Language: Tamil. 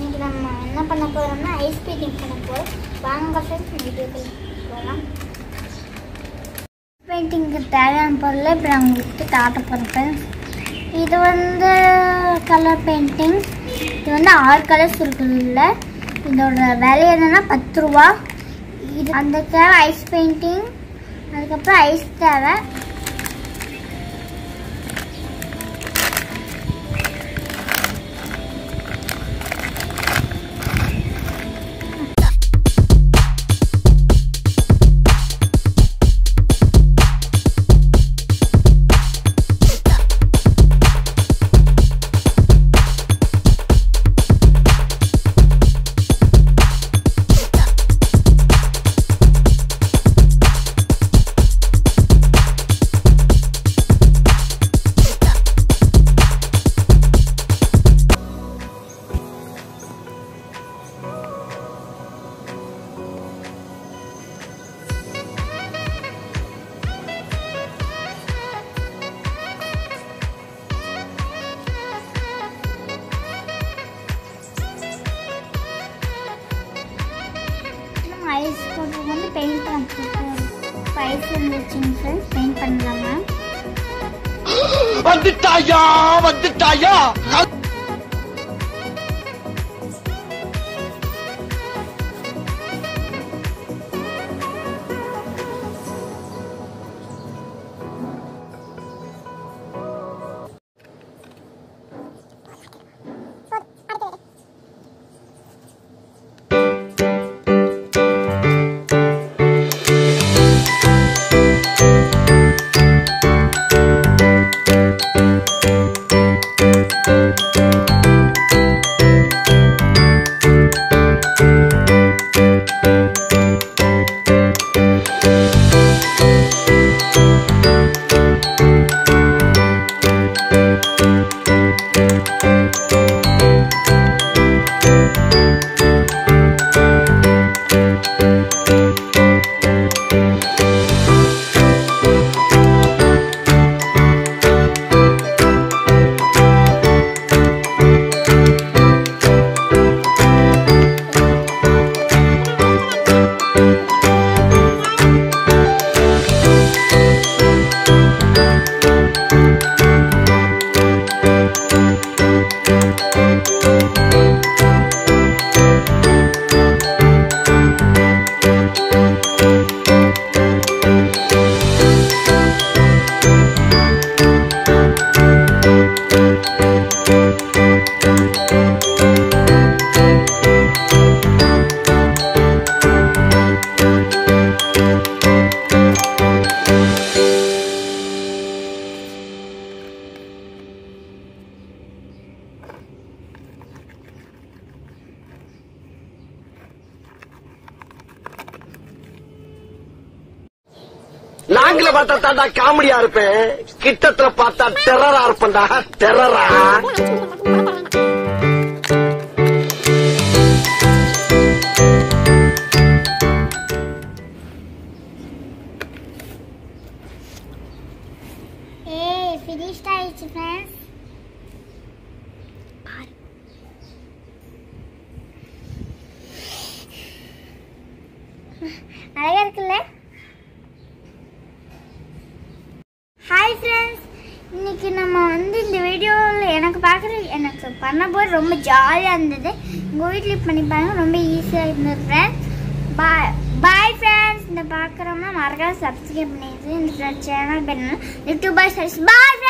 இன்னைக்கு நம்ம என்ன பண்ண போறோம்னா ஐஸ் பெயிண்டிங் பண்ண போறோம் வாங்க ஃப்ரெண்ட்ஸ் வீடியோக்கு போகலாம் பெயிண்டிங்க்கு தேவையான பொருள் இப்போ நான் உங்களுக்கு காட்ட போகிறேன் ஃப்ரெண்ட்ஸ் இது வந்து கலர் பெயிண்டிங் இது வந்து ஆறு கலர்ஸ் இருக்குதுல்ல இதோட விலை என்னன்னா பத்து ரூபா இது அந்த தேவை ஐஸ் பெயிண்டிங் அதுக்கப்புறம் ஐஸ் தேவை நம்ம ஐஸ் போட்டு வந்து பெயிண்ட் பண்ண போகிறோம் ஐஸ் வந்துருச்சுங்க ஃப்ரெண்ட்ஸ் பெயிண்ட் பண்ணலாமா வந்துட்டாயா வந்துட்டாயா நாங்கள பார்த்தா தாண்டா காமெடியா இருப்பேன் கிட்டத்துல பார்த்தா டெரரா இருப்பேன்டா டெரரா ஏய் ஃபினிஷ்ட் ஆயிடுச்சு ஃப்ரெண்ட்ஸ் அழகா இருக்குல்ல ஹாய் ஃப்ரெண்ட்ஸ் இன்னைக்கு நம்ம வந்து இந்த வீடியோவில் எனக்கு பார்க்குற எனக்கு பண்ண போது ரொம்ப ஜாலியாக இருந்தது உங்கள் வீட்டில் பண்ணி பாருங்க ரொம்ப ஈஸியாக இருந்தது ஃப்ரெண்ட்ஸ் பாய் பாய் ஃப்ரெண்ட்ஸ் இந்த பார்க்குறோம்னா மறக்காம சப்ஸ்கிரைப் பண்ணிடுது இந்த சேனல் பண்ணணும் யூடியூப் பாய் பாய்